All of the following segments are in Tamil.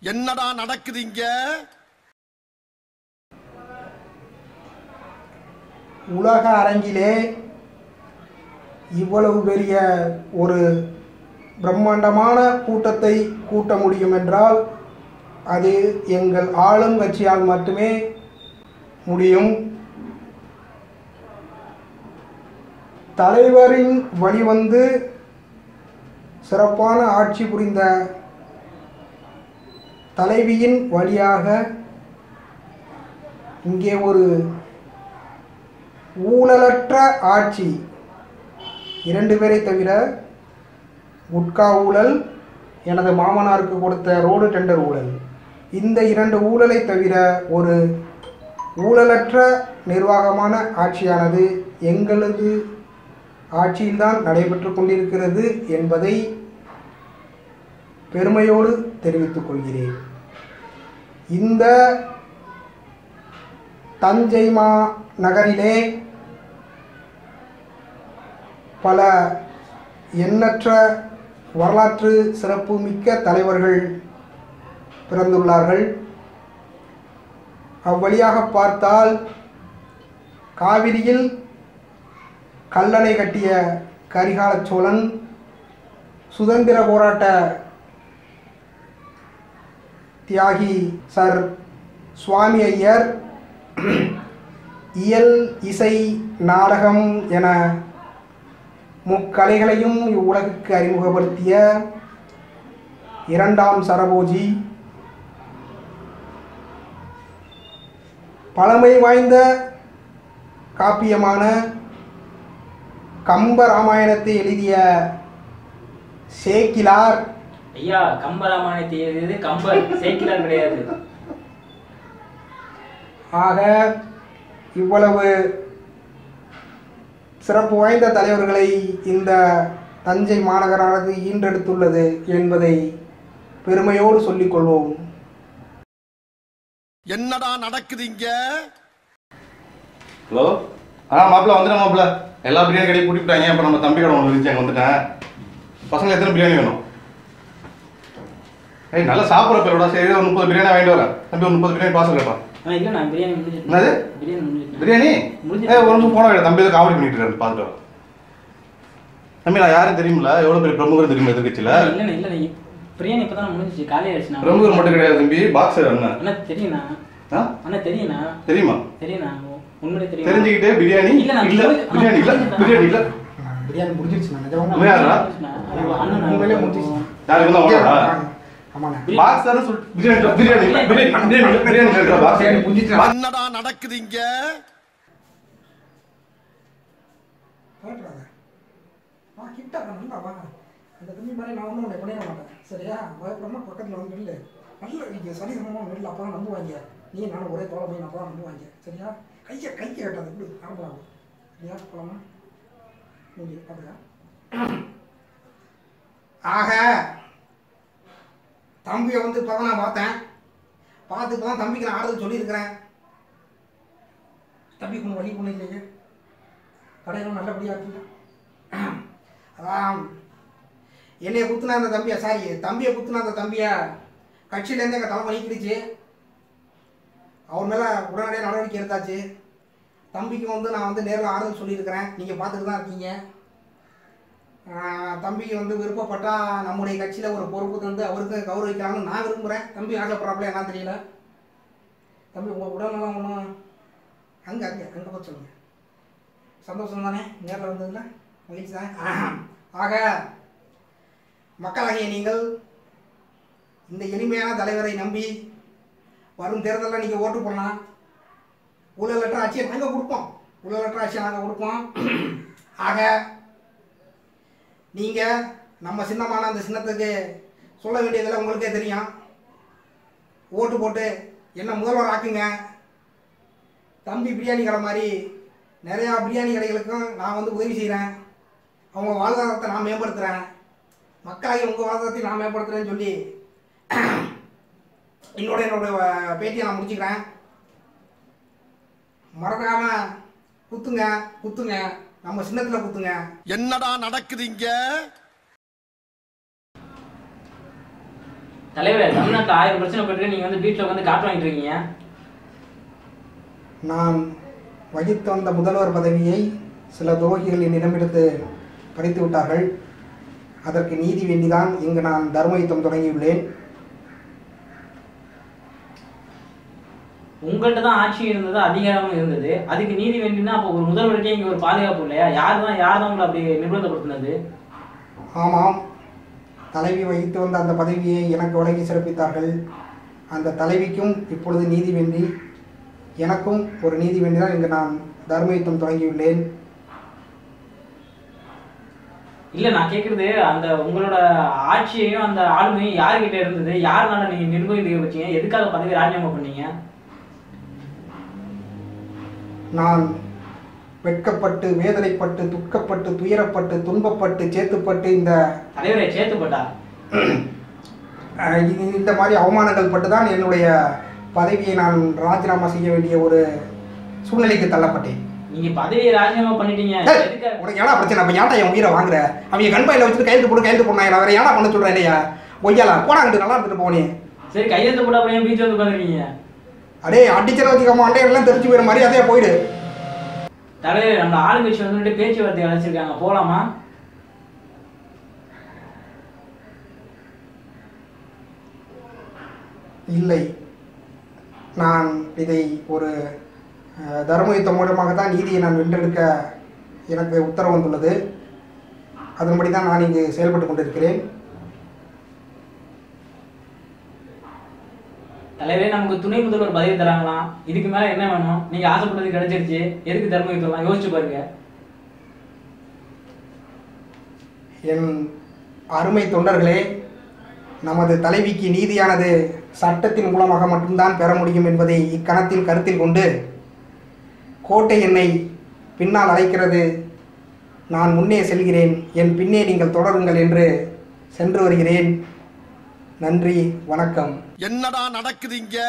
என்னடா நடக்குது இங்க உலக அரங்கிலே இவ்வளவு பெரிய ஒரு பிரம்மாண்டமான கூட்டத்தை கூட்ட முடியும் என்றால் அது எங்கள் ஆளும் கட்சியால் மட்டுமே முடியும் தலைவரின் வழிவந்து சிறப்பான ஆட்சி புரிந்த தலைவியின் வழியாக இங்கே ஒரு ஊழலற்ற ஆட்சி இரண்டு பேரை தவிர குட்கா ஊழல் எனது மாமனாருக்கு கொடுத்த ரோடு டெண்டர் ஊழல் இந்த இரண்டு ஊழலை தவிர ஒரு ஊழலற்ற நிர்வாகமான ஆட்சியானது எங்களது ஆட்சியில்தான் நடைபெற்று கொண்டிருக்கிறது என்பதை பெருமையோடு தெரிவித்துக் கொள்கிறேன் இந்த தஞ்சை மா நகரிலே பல எண்ணற்ற வரலாற்று சிறப்பு மிக்க தலைவர்கள் பிறந்துள்ளார்கள் அவ்வழியாக பார்த்தால் காவிரியில் கல்லணை கட்டிய கரிகால சோழன் சுதந்திர போராட்ட தியாகி சர் சுவாமி ஐயர் இயல் இசை நாடகம் என முக்கலைகளையும் இவ்வுலகுக்கு அறிமுகப்படுத்திய இரண்டாம் சரபோஜி பழமை வாய்ந்த காப்பியமான கம்ப ராமாயணத்தை எழுதிய சேக்கிலார் ஐயா கம்பராமாயணத்தை எழுதியது கம்பர் சேக்கிலார் கிடையாது ஆக இவ்வளவு சிறப்பு வாய்ந்த தலைவர்களை இந்த தஞ்சை மாநகரானது ஈன்றெடுத்துள்ளது என்பதை பெருமையோடு சொல்லிக்கொள்வோம் என்னடா நடக்குது இங்க ஹலோ ஆ மாப்பிள்ள வந்துட்டேன் மாப்பிள்ள எல்லா பிரியாணி கடையும் கூட்டிட்டாங்க இப்போ நம்ம தம்பி கடை ஒன்று இருந்துச்சு அங்கே வந்துட்டேன் பசங்க எத்தனை பிரியாணி வேணும் ஏய் நல்லா சாப்பிட்ற பேரோட சரி ஒரு முப்பது பிரியாணி வாங்கிட்டு வரேன் தம்பி ஒரு முப்பது பிரியாணி பார்சல் கேட்பான் ஆ இல்ல நான் பிரியாணி முடிஞ்சிட்டு என்னது? பிரியாணி முடிஞ்சிட்டு பிரியாணி முடிஞ்சு- ஏ ஒரு நிமிஷம் போன வேலை தம்பி ஏதோ காமெடி பண்ணிட்டு இருக்காரு பார்த்துட்டு வரேன் தம்பி நான் யாரும் தெரியுமில்ல எவ்வளோ பெரிய பிரமுகர் தெரியுமா எதிர்கட்சியில் இல்லண்ணா இல்லண்ணா இப்- பிரியாணி இப்பதான் முடிஞ்சிச்சு காலையில ஆயிடுச்சுண்ணா பிரமுகர் மட்டும் கிடையாது தம்பி பாக்ஸர் அண்ணன் அண்ணா தெரியுண்ணா ஆ அண்ணா தெரியுண்ணா தெரியுமா தெரியுமா உண்மையிலே தெரியும் தெரிஞ்சுக்கிட்டே பிரியாணி இல்ல, நான் இல்ல சொல்லி- பிரியாணி இல்ல ஆ, பிரியாணி இல்ல பிரியாணி முடிஞ்சிருச்சு நான் நிஜமா உண்மையாடா? உண்மையிலே முடிஞ்சிருச்சு யார் இருந்தா வாங்கடா ஆமாண்ணே பாக்ஸ் தானே சொல் பிரியாணி இல்ல, பிரியாணி இல்ல, பிரியாணி பிரியாணி இல்ல, பிரியாணி இல்ல, பாக்ஸ் பிரியாணி முடிஞ்சிருச்சு என்னடா நடக்குது இங்க பயப்படாத வா கிட்ட வா, நல்லா வா அந்த தம்பி மாதிரி நான் ஒன்றும் உன்னை பண்ணிட மாட்டேன் சரியா பயப்படாம பக்கத்தில் வந்து நில்லு நல்ல இங்கே சரிசமமாக நெல் அப்போ தான் நம்புவாங்க நீ நானும் ஒரே தோலை போய் அப்போ தான் நம்புவாங்க சரியா கையை கையை கட்டாது இப்படி ஆரம்பலாம் சரியா போலாமா நீங்கள் பார்த்துக்கா ஆக தம்பியை வந்து இப்போ தான் நான் பார்த்தேன் பார்த்து இப்போ தான் தம்பிக்கு நான் ஆறுதல் சொல்லியிருக்கிறேன் தம்பிக்கு ஒன்றும் வழி ஒன்றும் இல்லைங்க கடைகளும் நல்லபடியாக இருக்குங்க அதான் என்னைய குத்துன அந்த தம்பியை சாரி தம்பியை குத்துன அந்த தம்பியை கட்சியிலேருந்து எங்கள் தலைமை நீக்கிடுச்சு அவர் மேலே உடனடியாக நடவடிக்கை எடுத்தாச்சு தம்பிக்கு வந்து நான் வந்து நேரில் ஆறுதல் சொல்லியிருக்கிறேன் நீங்கள் பார்த்துட்டு தான் இருக்கீங்க ஆஹ் தம்பிக்கு வந்து விருப்பப்பட்டால் நம்முடைய கட்சியில் ஒரு பொறுப்பு தந்து அவருக்கு கௌரவிக்கலாம்னு நான் விரும்புகிறேன் தம்பி ஆசைப்படுறாப்புல என்ன தெரியல தம்பி உங்கள் உடல்நலம் ஒன்றும் அங்கே அங்கே அங்கே போய் சொல்லுங்கள் சந்தோஷம் தானே நேரில் வந்ததில்ல மகிழ்ச்சி தான் ஆக மக்களாகிய நீங்கள் இந்த இனிமையான தலைவரை நம்பி வரும் தேர்தலில் நீங்கள் ஓட்டு போடலாம் ஊழலற்ற ஆட்சியை நாங்கள் கொடுப்போம் ஊழலற்ற ஆட்சியை நாங்கள் கொடுப்போம் ஆக நீங்கள் நம்ம சின்னமான அந்த சின்னத்துக்கு சொல்ல வேண்டியதெல்லாம் உங்களுக்கே தெரியும் ஓட்டு போட்டு என்ன முதல்வர் ஆக்குங்க தம்பி பிரியாணி கடை மாதிரி நிறையா பிரியாணி கடைகளுக்கும் நான் வந்து உதவி செய்கிறேன் அவங்க வாழ்வாதாரத்தை நான் மேம்படுத்துகிறேன் மக்களாகி உங்கள் வாழ்வாதாரத்தை நான் மேம்படுத்துகிறேன்னு சொல்லி என்னோட என்னோட அஹ், பேட்டியை நான் முடிச்சுக்கிறேன் மறக்காம குத்துங்க குத்துங்க நம்ம சின்னத்தில் குத்துங்க என்னடா நடக்குது இங்க தலைவரே தமிழ்நாட்டில் ஆயிரம் பிரச்சனை போயிட்டு நீங்க வந்து வீட்டில் வந்து காட்டு வாங்கிட்டு இருக்கீங்க நான் வகித்து வந்த முதல்வர் பதவியை சில துரோகிகள் என்னிடமிருந்து பறித்து விட்டார்கள் அதற்கு நீதி வேண்டிதான் இங்கு நான் தர்ம யுத்தம் தொடங்கியுள்ளேன் உங்கள்கிட்ட தான் ஆட்சி இருந்தது அதிகாரமும் இருந்தது அதுக்கு நீதி வேண்டினா அப்போ ஒரு முதல்வருக்கே இங்க ஒரு பாதுகாப்பு இல்லையா யார் தான் யார் தான் உங்களை அப்படி நிர்பந்தப்படுத்தினது ஆமாம் தலைவி வகித்து வந்த அந்த பதவியை எனக்கு வழங்கி சிறப்பித்தார்கள் அந்த தலைவிக்கும் இப்பொழுது நீதி வேண்டி எனக்கும் ஒரு நீதி வேண்டி தான் இங்கு நான் தர்ம யுத்தம் தொடங்கியுள்ளேன் இல்ல நான் கேக்குறது அந்த உங்களோட ஆட்சியையும் அந்த ஆளுமையும் யாருக்கிட்ட இருந்தது யாருனால நீங்க நிர்வகிக்க வச்சீங்க எதுக்காக பதவி ராஜினாமா பண்ணீங்க நான் வெட்கப்பட்டு வேதனைப்பட்டு துக்கப்பட்டு துயரப்பட்டு துன்பப்பட்டு சேத்துப்பட்டு இந்த தலைவரை சேர்த்துப்பட்டா அஹ், இது- இந்த மாதிரி அவமானங்கள் பட்டு தான் என்னுடைய பதவியை நான் ராஜினாமா செய்ய வேண்டிய ஒரு சூழ்நிலைக்கு தள்ளப்பட்டேன் நீங்க பதவியை ராஜினாமா பண்ணிட்டீங்க ஏய், எதுக்காக உனக்கு ஏடா பிரச்சனை அப்ப ஏன்டா என் உயிரை வாங்குற அவங்க கண் பையில வச்சுட்டு கையெழுத்து போட்டு கையெழுத்து போடணும் நான் வேற ஏடா பண்ண சொல்றேன் இல்லையா ஒய்யாலா போடா அங்கிட்டு நல்லா இருந்துட்டு போனே சரி கையெழுத்து போட அப்புறம் பீச் வந்து உட்காந்துருக்கீங்க அடே அடிச்சத வச்சுக்க மாட்டேன் எல்லாம் தெரிஞ்சு போயிட மரியாதையா போயிடு தலைவர் நம்ம ஆளுங்கட்சி வந்துட்டு பேச்சுவார்த்தை அழைச்சிருக்காங்க போலாமா இல்லை நான் இதை ஒரு அஹ், தர்ம யுத்தம் மூலமாக தான் நீதியை நான் வென்றெடுக்க எனக்கு உத்தரவு வந்துள்ளது அதன்படி தான் நான் இங்கு செயல்பட்டு கொண்டிருக்கிறேன் தலைவரே நமக்கு துணை முதல்வர் பதவி தராங்களாம் இதுக்கு மேல என்ன வேணும் நீங்க ஆசைப்பட்டது கிடைச்சிருச்சு எதுக்கு தர்ம யுத்தம்லாம் யோசிச்சு பாருங்க என் அருமை தொண்டர்களே நமது தலைவிக்கு நீதியானது சட்டத்தின் மூலமாக மட்டும்தான் பெற முடியும் என்பதை இக்கணத்தில் கருத்தில் கொண்டு கோட்டை என்னை பின்னால் அழைக்கிறது நான் முன்னே செல்கிறேன் என் பின்னே நீங்கள் தொடருங்கள் என்று சென்று வருகிறேன் நன்றி வணக்கம் என்னடா நடக்குது இங்க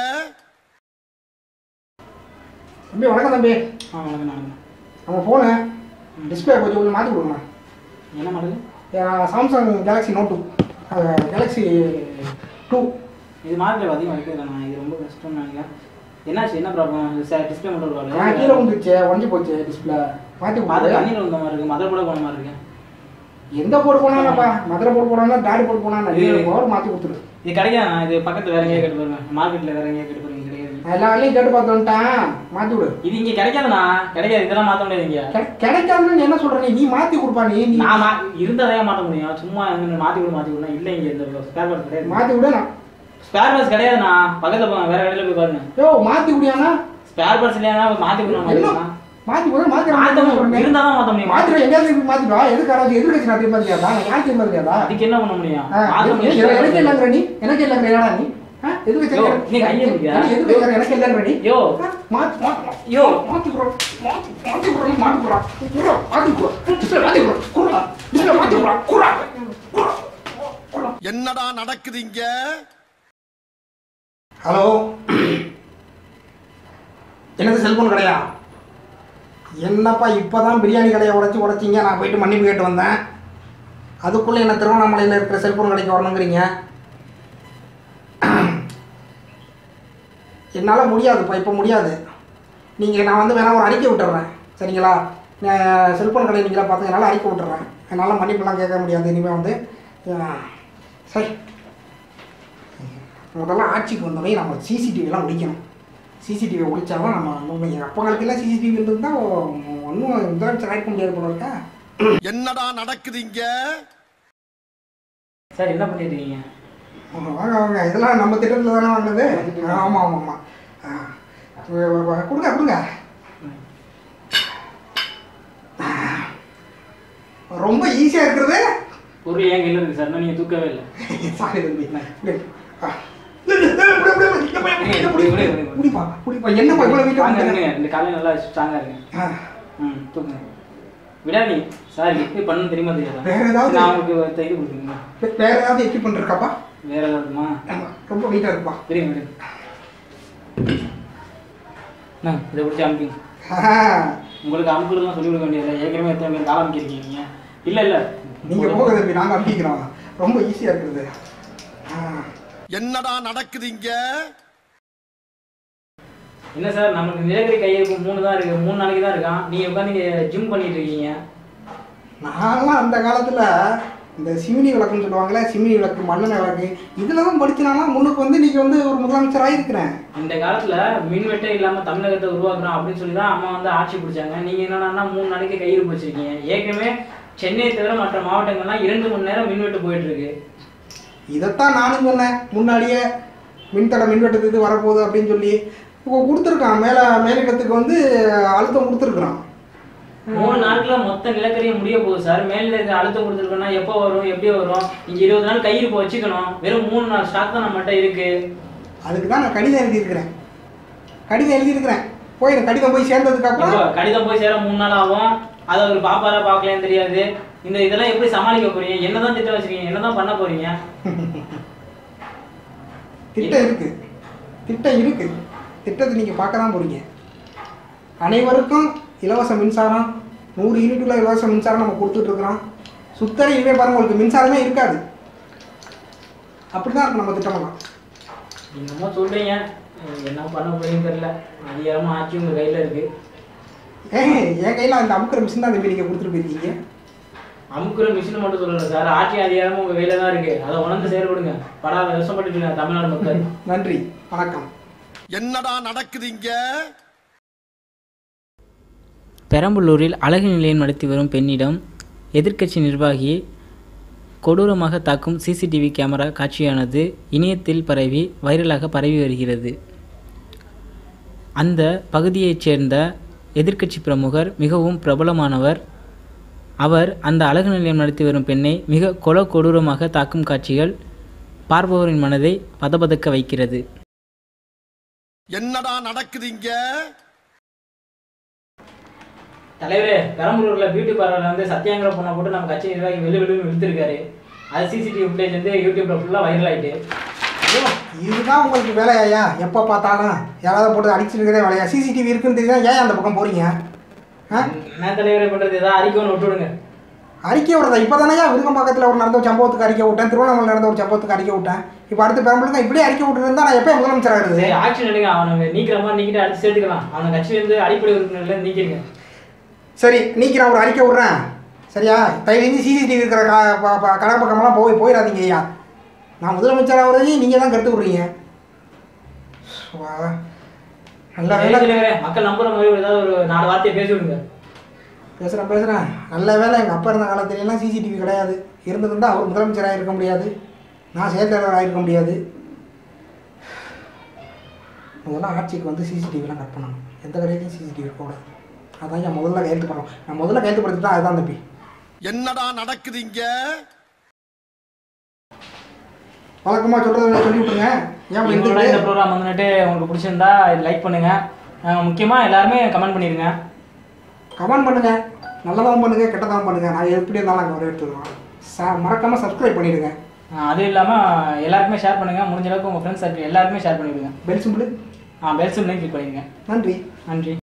தம்பி வணக்கம் தம்பி ஆ வணக்கம் வணக்கம் நம்ம ஃபோனு டிஸ்பிளே கொஞ்சம் கொஞ்சம் மாற்றி கொடுங்கண்ணா என்ன மாடுது Samsung Galaxy Note two Galaxy two இது மார்க்கெட் அதிகம் வைக்கிறேன் இது ரொம்ப கஷ்டம் நினைக்கிறேன் என்னாச்சு என்ன ப்ராப்ளம் டிஸ்பிளே மட்டும் ஆ, இருக்காது கீழே வந்துருச்சு உடஞ்சி போச்சு டிஸ்பிளே மாற்றி அது கொடுத்து தண்ணியில் வந்த மாதிரி இருக்கு மதர் கூட போன மாதிரி இருக்கு எந்த போர்டு போனானப்பா மதுரை போர்டு போனானா டாடி போர்டு போனா இது- பவர் மாற்றி கொடுத்துரு இது கிடைக்காது இது பக்கத்துல வேற எங்கேயா கேட்டு பாருங்க மார்க்கெட்ல வேற எங்கேயா கேட்டு பாருங்க கிடையாது நான் எல்லா வேலையும் கேட்டு பார்த்து வந்துட்டேன் மாற்றி விடு இது இங்க கிடைக்காதுண்ணா கிடைக்காது இதெல்லாம் மாத்த முடியாது இங்க கிடை- கிடைக்காதுன்னு நீ என்ன சொல்ற நீ நீ மாற்றி கொடுப்பா நீ நீ நான் மா இருந்தாதே மாத்த முடியும் சும்மா எங்க மாத்தி விட மாத்தி விடணும் இல்ல இங்க இந்த ஸ்பேர் பார்ட்ஸ் கிடையாது மாற்றி விடு நான் ஸ்பேர் பார்ட்ஸ் கிடையாதுண்ணா பக்கத்துல போங்க வேற கடையில போய் பாருங்க யோ மாற்றி விடியானா ஸ்பேர் பார்ட்ஸ் இல்லையா மாத்தி விட என்ன மாட்டேங்குதுண்ணா மாற்றி விடு மாற்றி மாத்த முடியும் இருந்தா தான் மாத்த முடியும் மாற்றி எங்கேயாவது போய் மாற்றிடுவா எதுக்கு யாராவது எதிர்கட்சி நான் திரும்ப இருக்கியாதா நான் யாருக்கு திரும்ப இருக்கியாதா அதுக்கு என்ன பண்ண முடியும் ஆ, மாத்த எனக்கு எனக்கு முடியும் இல்லைங்கிற நீ எனக்கு இல்லைங்கிற என்னடா நீ ஆ, எதுக்கு யோ, வச்சிருக்க? நீ கையை பிடிக்கிறியா? எனக்கு எதுக்கு வச்சிருக்க? எனக்கு இல்லைங்கிற நீ யோ ஆ, மாத்தி மாத்தி யோ. மாத்தி குடுறா. மாத்தி மாத்தி குடுறா, மாத்தி குடுறா. குடுறா, மாத்தி குடுறா. டிஸ்பிளே மாத்தி குடுறா. குடுறா. டிஸ்பிளே மாத்தி குடுறா. குடுறா. குடுறா. குடுறா. என்னடா நடக்குது இங்க ஹலோ என்னது செல்போன் கடையா என்னப்பா இப்பதான் பிரியாணி கடையை உடைச்சி உடைச்சிங்க நான் போயிட்டு மன்னிப்பு கேட்டு வந்தேன் அதுக்குள்ளே என்ன திருவண்ணாமலையில் இருக்கிற செல்போன் கடைக்கு வரணுங்கிறீங்க என்னால் முடியாதுப்பா இப்போ முடியாது நீங்கள் நான் வந்து வேணா ஒரு அறிக்கை விட்டுறேன் சரிங்களா நான் செல்போன் கடை நீங்களா பார்த்து என்னால் அறிக்கை விட்டுறேன் என்னால் மன்னிப்புலாம் கேட்க முடியாது இனிமேல் வந்து அஹ், சரி முதல்ல ஆட்சிக்கு வந்தோடனே நம்ம சிசிடிவிலாம் ஒழிக்கணும் சிசிடிவி ஒழிச்சாதான் நம்ம நம்ம எங்கள் அப்பங்களுக்கெல்லாம் சிசிடிவி இருந்தால் ஒன்றும் முதலமைச்சர் ஆயிக்க முடியாது போல இருக்கா என்னடா நடக்குது இங்க சார் என்ன பண்ணிட்டு இருக்கீங்க வாங்க வாங்க இதெல்லாம் நம்ம திட்டத்தில் தானே வாங்கினது ஆமாம் ஆமாம் ஆமாம் ஆ. வ- வ- வ- கொடுங்க கொடுங்க ரொம்ப ஈஸியாக இருக்கிறது பொருள் ஏன் கையில் இருக்கு சார் இன்னும் நீங்க தூக்கவே இல்லை சாரி தம்பி இப்படி. ஆ. இல்ல, இல்ல, இல்ல, இப்படி, இப்படி, இப்படி, இப்படி, இப்படி, இப்படி, இப்படி, இப்படி. குடிப்பா குடிப்பா என்னப்பா இவ்வளோ வீட்டில் வாங்க வந்து இருங்க இந்த காலையில் நல்லா ஸ்ட்ராங்கா இருக்கு ஆ. ம் தூக்குங்க விடாதீங்க சார் எப்படி பண்ணணும் தெரியுமா தெரியாதா வேற ஏதாவது- நான் உங்களுக்கு இது கொடுக்குறீங்க வே- வேற ஏதாவது எக்யூப்மெண்ட் இருக்காப்பா வேற ஏதாவதுமா ஆமாம் ரொம்ப வெயிட்டாக இருப்பா விடுங்க விடுங்க அண்ணா, இதை பிடிச்சி அமுக்குங்க ஆ. உங்களுக்கு அமுக்குறதுலாம் சொல்லிக் கொடுக்க வேண்டியதில்லை ஏற்கனவே எத்தனை பேர் காலம் அமைக்கிருக்கீங்க நீங்க இல்லை இல்லை நீங்க போக தம்பி நாங்க அம்பிக்கிறோம் ரொம்ப ஈஸியா இருக்குது ஆ. என்னடா நடக்குது இங்க என்ன சார் நமக்கு நிலக்கரி கையிருப்பு மூணு தான் இருக்கு மூணு நாளைக்கு தான் இருக்கான் நீங்க உட்காந்து ஜிம் பண்ணிட்டு இருக்கீங்க நான்லாம் அந்த காலத்தில் இந்த சிமினி விளக்குன்னு சொல்லுவாங்கல்ல சிமினி விளக்கு மண்ணெண்ணெய் விளக்கு இதில் தான் படிச்சுனாலாம் முன்னுக்கு வந்து இன்னைக்கு வந்து ஒரு முதலமைச்சர் ஆகிருக்கிறேன் இந்த காலத்துல மின்வெட்டே இல்லாம தமிழகத்தை உருவாக்குறோம் அப்படின்னு சொல்லி தான் அம்மா வந்து ஆட்சி பிடிச்சாங்க நீங்க என்னன்னா மூணு நாளைக்கு கையிருப்பு வச்சிருக்கீங்க ஏற்கனவே சென்னையை தவிர மற்ற மாவட்டங்கள்லாம் இரண்டு மணி நேரம் மின்வெட்டு போயிட்டு இருக்கு இதைத்தான் நானும் சொன்னேன் முன்னாடியே மின்தடை மின்வெட்டுக்கு இது வரப்போகுது அப்படின்னு சொல்லி இப்போ கொடுத்துருக்கான் மேலே மேலிடத்துக்கு வந்து அழுத்தம் கொடுத்துருக்குறான் மூணு நாட்கள மொத்த நிலக்கரியும் முடிய போகுது சார் மேல இருக்க அழுத்தம் கொடுத்துருக்கோம்னா எப்போ வரும் எப்படி வரும் இங்க இருபது நாள் கையிருப்பு வச்சுக்கணும் வெறும் மூணு நாள் ஸ்டாக் தான் நம்மகிட்ட இருக்கு அதுக்கு தான் நான் கடிதம் எழுதியிருக்கிறேன் கடிதம் எழுதியிருக்கிறேன் போயிடும் கடிதம் போய் சேர்ந்ததுக்கு இப்போ அப்புறம் கடிதம் போய் சேர மூணு நாள் ஆகும் அதை ஒரு பாப்பாரா பார்க்கலன்னு தெரியாது இந்த இதெல்லாம் எப்படி சமாளிக்க போறீங்க என்னதான் திட்டம் வச்சிருக்கீங்க என்னதான் பண்ண போறீங்க திட்டம் இருக்கு திட்டம் இருக்கு திட்டத்தை நீங்கள் பார்க்க தான் போறீங்க அனைவருக்கும் இலவச மின்சாரம் நூறு யூனிட் உள்ள இலவச மின்சாரம் நம்ம கொடுத்துட்டு இருக்கிறோம் சுத்தரை இனிமே பாருங்க உங்களுக்கு மின்சாரமே இருக்காது அப்படி தான் இருக்கும் நம்ம திட்டமெல்லாம் என்னமோ சொல்றீங்க அஹ் என்ன பண்ண போறீங்கன்னு தெரியல அதிகாரமா ஆட்சி உங்க கையில இருக்கு ஏங்க என் கையில் அந்த அமுக்கிற மிஷின் தான் தம்பி நீங்கள் கொடுத்துட்டு போயிருக்கீங்க அமுக்குற மிஷின் மட்டும் சொல்லல சார் ஆட்சி அதிகாரமும் உங்க கையில தான் இருக்கு அதை உணர்ந்து செயல்படுங்க படாத விஷப்பட்டு இருக்காங்க தமிழ்நாடு மக்கள் நன்றி வணக்கம் என்னடா நடக்குது இங்க பெரம்பலூரில் அழகு நிலையம் நடத்தி வரும் பெண்ணிடம் எதிர்க்கட்சி நிர்வாகி கொடூரமாக தாக்கும் சிசிடிவி கேமரா காட்சியானது இணையத்தில் பரவி வைரலாக பரவி வருகிறது அந்த பகுதியைச் சேர்ந்த எதிர்க்கட்சி பிரமுகர் மிகவும் பிரபலமானவர் அவர் அந்த அழகு நிலையம் நடத்தி வரும் பெண்ணை மிக கொல கொடூரமாக தாக்கும் காட்சிகள் பார்ப்பவரின் மனதை பதபதக்க வைக்கிறது என்னடா நடக்குது இங்க தலைவரே பெரம்பலூர்ல பியூட்டி பார்லர்ல வந்து சத்தியாங்கிற பொண்ணை போட்டு நம்ம கட்சி நிர்வாகி வெளி வெளியே இழுத்துருக்காரு அது சிசிடிவி ஃபுட்டேஜ் வந்து யூடியூப்ல ஃபுல்லா வைரல் ஆயிட்டு ஐயோ, இதுதான் உங்களுக்கு வேலையா எப்போ பார்த்தாலும் யாராவது போட்டு அடிச்சுட்டு இருக்கிறதே வேலையா சிசிடிவி இருக்குன்னு தெரியுதா ஏன் அந்த பக்கம் போறீங்க ஆ என்ன தலைவரே பண்றது ஏதாவது அறிக்கை ஒன்று விட்டுவிடுங்க அறிக்கை விடுறதா இப்போ தானே விருகம்பாக்கத்தில் ஒரு நடந்த ஒரு சம்பவத்துக்கு அறிக்கை விட்டேன் திருவண்ணாமலை நடந்த ஒரு சம்பவத்துக்கு அறிக்கை விட்டேன் இப்போ அடுத்து பெரம்பலூர் தான் இப்படியே அறிக்கை விட்டுருந்தா நான் எப்போ முதலமைச்சர் ஆகுது சரி ஆக்ஷன் எடுங்க அவனை நீக்கிற மாதிரி நீக்கிட்டு அடுத்து சேர்த்துக்கலாம் அவனை கட்சியிலேருந்து அடிப்படை உறுப்பினர்ல இருந்து நீக்கிடுங்க சரி நீக்கி நான் ஒரு அறிக்கை விட்றேன் சரியா தயவு செஞ்சு சிசிடிவி இருக்கிற க ப- ப- கடை பக்கமெல்லாம் போய் போயிடாதீங்க ஐயா நான் முதலமைச்சர் ஆகுறதையும் நீங்கள் தான் கருத்து விட்றீங்க வா. நல்ல சரி, வேலை தலைவரே, மக்கள் நம்புற மாதிரி ஒரு ஏதாவது ஒரு நாலு வார்த்தையை பேசி விடுங்க பேசுகிறேன் பேசுகிறேன் நல்ல வேலை எங்கள் அப்பா இருந்த காலத்துலலாம் சிசிடிவி கிடையாது இருந்திருந்தால் அவர் முதலமைச்சராக இருக்க முடியாது நான் செயற்தலைவராக இருக்க முடியாது முதல்ல ஆட்சிக்கு வந்து சிசிடிவிலாம் கட் பண்ணணும் எந்த கடையிலையும் சிசிடிவி இருக்கக்கூடாது அதான் என் முதல்ல கையெழுத்து பண்ணுறோம் நான் முதல்ல கையெழுத்து படுத்துட்டா அதுதான் தம்பி என்னடா நடக்குது இங்க வழக்கமாக சொல்கிறத சொல்லி விட்டுருங்க ஏன் இப்படி எங்களோட இந்த எடுத்துக்கிட்டு ப்ரோக்ராம் வந்துட்டு உங்களுக்கு பிடிச்சிருந்தா லைக் பண்ணுங்க அஹ் முக்கியமா எல்லாருமே கமெண்ட் பண்ணிருங்க கமெண்ட் பண்ணுங்கள் நல்லதாகவும் பண்ணுங்கள் கெட்டதாகவும் பண்ணுங்கள் நான் எப்படி இருந்தாலும் நாங்கள் வரவேற்றுக்கிறோம் ச மறக்காமல் சப்ஸ்கிரைப் பண்ணிவிடுங்க அஹ் அது இல்லாம எல்லாருக்குமே ஷேர் பண்ணுங்க முடிஞ்ச அளவுக்கு உங்க ஃப்ரெண்ட்ஸ் சர்க்கிள் எல்லாருக்குமே ஷேர் பண்ணிவிடுங்க பெல் சிம்பிள் ஆ பெல் சிம்லையும் கிளிக் பண்ணிடுங்க நன்றி நன்றி